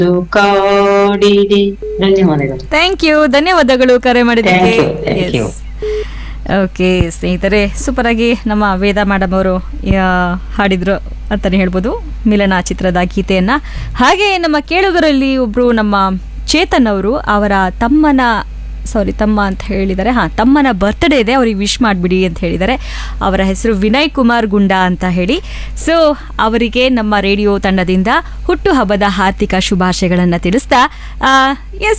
ಕಾಡಿದೆ ಧನ್ಯವಾದಗಳು thank you ಧನ್ಯವಾದಗಳು ಕರೆ ಮಾಡಿದ್ದಕ್ಕೆ Thank you, thank you. Okay ಸ್ನೇಹಿತರೆ ಸೂಪರ್ ಆಗಿ ನಮ್ಮ ವೇದ ಮೇಡಮ್ ಅವರು ಹಾಡಿದ್ರು ಅಂತಾನೆ ಹೇಳ್ಬೋದು ಮಿಲನ ಚಿತ್ರದ ಗೀತೆಯನ್ನ ಹಾಗೆ ನಮ್ಮ ಕೇಳುಗರಲ್ಲಿ ಒಬ್ರು ನಮ್ಮ ಚೇತನ್ ಅವರು ಅವರ ತಮ್ಮನ ಸಾರಿ ತಮ್ಮ ಅಂತ ಹೇಳಿದ್ದಾರೆ ಹಾ ತಮ್ಮನ ಬರ್ತ್ಡೇ ಇದೆ ಅವ್ರಿಗೆ ವಿಶ್ ಮಾಡಿಬಿಡಿ ಅಂತ ಹೇಳಿದ್ದಾರೆ ಅವರ ಹೆಸರು ವಿನಯ್ ಕುಮಾರ್ ಗುಂಡಾ ಅಂತ ಹೇಳಿ ಸೊ ಅವರಿಗೆ ನಮ್ಮ ರೇಡಿಯೋ ತಂಡದಿಂದ ಹುಟ್ಟುಹಬ್ಬದ ಹಾರ್ದಿಕ ಶುಭಾಶಯಗಳನ್ನು ತಿಳಿಸ್ತಾ ಎಸ್